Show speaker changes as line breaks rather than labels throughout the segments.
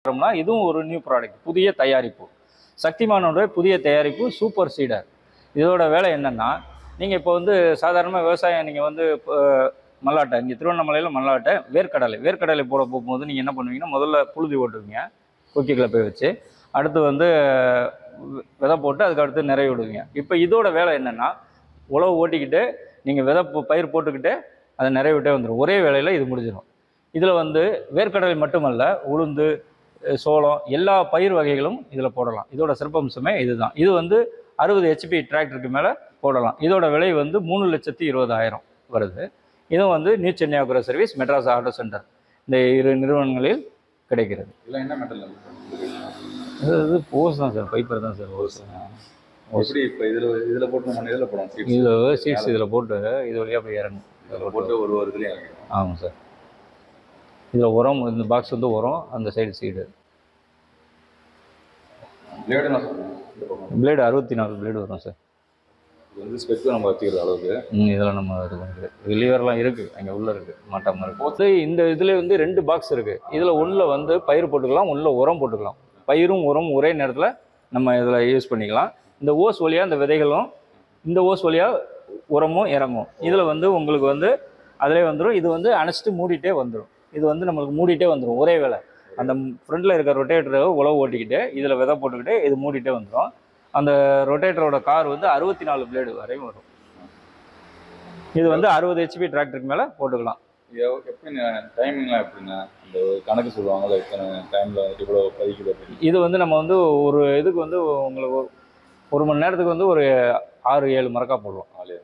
பார்த்தோம்னா இதுவும் ஒரு நியூ ப்ராடக்ட் புதிய தயாரிப்பு சக்திமானோட புதிய தயாரிப்பு சூப்பர் சீடர் இதோட வேலை என்னன்னா நீங்கள் இப்போ வந்து சாதாரணமாக விவசாயம் நீங்கள் வந்து இப்போ, மல்லாட்டை இங்கே திருவண்ணாமலையில் மல்லாட்டை வேர்க்கடலை வேர்க்கடலை போட போகும்போது நீங்கள் என்ன பண்ணுவீங்கன்னா முதல்ல புழுதி ஓட்டுவீங்க கொக்கி கிளப்பை வச்சு அடுத்து வந்து வி- விதை போட்டு அதுக்கு அடுத்து நிறைய விடுவீங்க இப்போ இதோட வேலை என்னென்னா உழவு ஓட்டிக்கிட்டு நீங்கள் விதை போ- பயிர் போட்டுக்கிட்டு அதை நிறைய விட்டே வந்துடும் ஒரே வேலையில் இது முடிஞ்சிடும் இதில் வந்து வேர்க்கடலை மட்டுமல்ல உளுந்து அஹ் சோளம் எல்லா பயிர் வகைகளும் இதில் போடலாம் இதோட சிறப்பம்சமே இதுதான் இது வந்து அறுபது ஹெச்பி டிராக்டருக்கு மேலே போடலாம் இதோட விலை வந்து மூணு லட்சத்தி இருபதாயிரம் வருது இதுவும் வந்து new Chennai agro service Madras auto centre இந்த இரு நிறுவனங்களில் கிடைக்கிறது
இதெல்லாம் என்ன மெட்டல்
இது இது போஸ் தான் சார் பைப்பர் தான் சார் போஸ்
எப்படி இப்போ இதில் இதில் போட்டு நம்ம இதில் போடணும் seats.
இதில் சீட்ஸ் இதில் போட்டு இது வழியாக போய் இறங்கும்
இதில் போட்டு ஒரு ஒரு இதுலேயும் இறக்கிடும்
ஆமாம் சார் இதில் உரம் இந்த பாக்ஸ் வந்து உரம் அந்த சைடு சீடு
பிளேடு என்ன சொல்லுங்கள் இந்த பக்கம்
பிளேடு அறுபத்தி நாலு பிளேடு வரும் சார்
இது வந்து ஸ்பெக்கு நம்ம வச்சுக்கிற அளவுக்கு
ம் இதெல்லாம் நம்ம இது பண்ணிக்கிறோம் இது லிவர்லாம் இருக்குது அங்கே உள்ளே இருக்குது மாட்டாமல் இருக்குது வந்து இந்த இதில் வந்து ரெண்டு பாக்ஸ் இருக்குது இதில் ஒன்றில் வந்து பயிர் போட்டுக்கலாம் ஒன்றில் உரம் போட்டுக்கலாம் பயிரும் உரம் ஒரே நேரத்தில் நம்ம இதில் யூஸ் பண்ணிக்கலாம் இந்த ஓஸ் வழியாக இந்த விதைகளும் இந்த ஓஸ் வழியாக உரமும் இறங்கும் இதில் வந்து உங்களுக்கு வந்து அதிலே வந்துடும் இது வந்து அணைச்சிட்டு மூடிட்டே வந்துடும் இது வந்து நம்மளுக்கு மூடிட்டே வந்துடும் ஒரே வேலை அந்த ஃப்ரண்ட்டில் இருக்க ரொட்டேட்டரை உழவு ஓட்டிக்கிட்டு இதில் விதை போட்டுக்கிட்டு இது மூடிட்டே வந்துடும் அந்த ரொட்டேட்டரோட கார் வந்து அறுபத்தி நாலு பிளேடு வரையும் வரும் இது வந்து அறுபது ஹெச்பி டிராக்டருக்கு மேலே போட்டுக்கலாம்
இது எவ்- எப்படி டைமிங்லாம் எப்படின்னா இந்த ஒரு கணக்கு சொல்லுவாங்கல்ல இத்தனை டைமில் வந்துட்டு இவ்வளோ பதிக்குது அப்படின்னு
இது வந்து நம்ம வந்து ஒரு இதுக்கு வந்து உங்களுக்கு ஒரு- ஒரு மணி நேரத்துக்கு வந்து ஒரு ஆறு ஏழு மரக்கா போடலாம்
ஆளு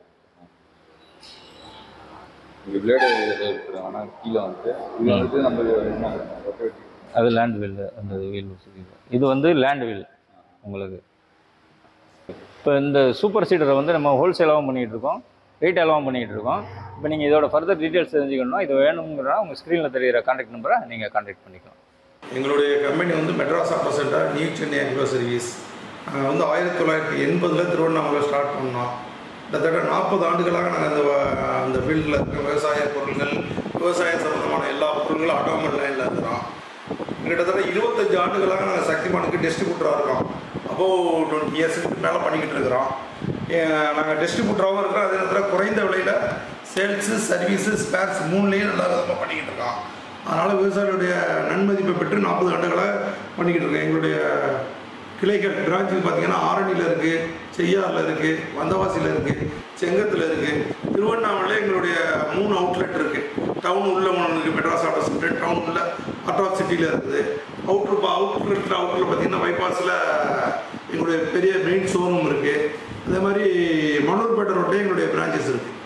இங்கே பிளேடு ஆனால் கீழே வந்துட்டு இது வந்துட்டு நம்ம என்ன ரொட்டேட்
அது லேண்ட் வீல் அந்த வீல் இது வந்து லேண்ட் வீல் உங்களுக்கு இப்போ இந்த சூப்பர் சீடரை வந்து நம்ம ஹோல்சேலாகவும் பண்ணிகிட்டு இருக்கோம் ரீட்டெயிலாகவும் பண்ணிகிட்டு இருக்கோம் இப்போ நீங்கள் இதோட ஃபர்தர் டீட்டெயில்ஸ் தெரிஞ்சுக்கணும்னா இது வேணுங்கிறனா உங்கள் ஸ்க்ரீனில் தெரியிற கான்டாக்ட் நம்பரை நீங்கள் கான்டாக்ட் பண்ணிக்கலாம்
எங்களுடைய கம்பெனி வந்து Madras auto centre new Chennai agro service நாங்கள் வந்து ஆயிரத்தி தொள்ளாயிரத்தி எண்பதில் திருவண்ணாமலை ஸ்டார்ட் பண்ணோம் கிட்டத்தட்ட நாற்பது ஆண்டுகளாக நாங்கள் அந்த வ- அந்த ஃபீல்டில் இருக்க விவசாய பொருட்கள் விவசாய சம்மந்தமான எல்லா பொருட்களும் ஆட்டோமொபைல் லைனில் இருக்கிறோம் கிட்டத்தட்ட இருபத்தஞ்சு ஆண்டுகளாக நாங்கள் சக்திமானுக்கு டிஸ்ட்ரிபியூட்டராக இருக்கோம் அப்போது டுவெண்ட்டி இயர்ஸுக்கு மேலே பண்ணிக்கிட்டு இருக்கிறோம் நாங்கள் டிஸ்ட்ரிபியூட்டராகவும் இருக்கிறோம் அதே நேரத்தில் குறைந்த விலையில் சேல்ஸு சர்வீஸு ஸ்பேர்ஸ் மூணுலேயும் நல்ல விதமாக பண்ணிக்கிட்டு இருக்கோம் அதனால் விவசாயிகளுடைய நன்மதிப்பை பெற்று நாற்பது ஆண்டுகளாக பண்ணிக்கிட்டு இருக்கோம் எங்களுடைய கிளைகள் பிரான்ச்சுக்கு பார்த்தீங்கன்னா ஆரணியில் இருக்குது செய்யாறில் இருக்குது வந்தவாசியில் இருக்குது செங்கத்தில் இருக்குது திருவண்ணாமலை எங்களுடைய மூணு அவுட்லெட் இருக்குது டவுன் உள்ள ஒன்று இருக்குது மெட்ராஸ் ஆட்டோ சென்டர் டவுன் உள்ள ஆட்டோ சிட்டியில் இருக்குது அவுட்ரு அவுட்லெட்டில் அவுட்டரில் பார்த்தீங்கன்னா பைபாஸில் எங்களுடைய பெரிய மெயின் ஷோரூம் இருக்குது அதே மாதிரி மணூர்பேட்டை ரோட்லேயே எங்களுடைய பிரான்ச்சஸ் இருக்குது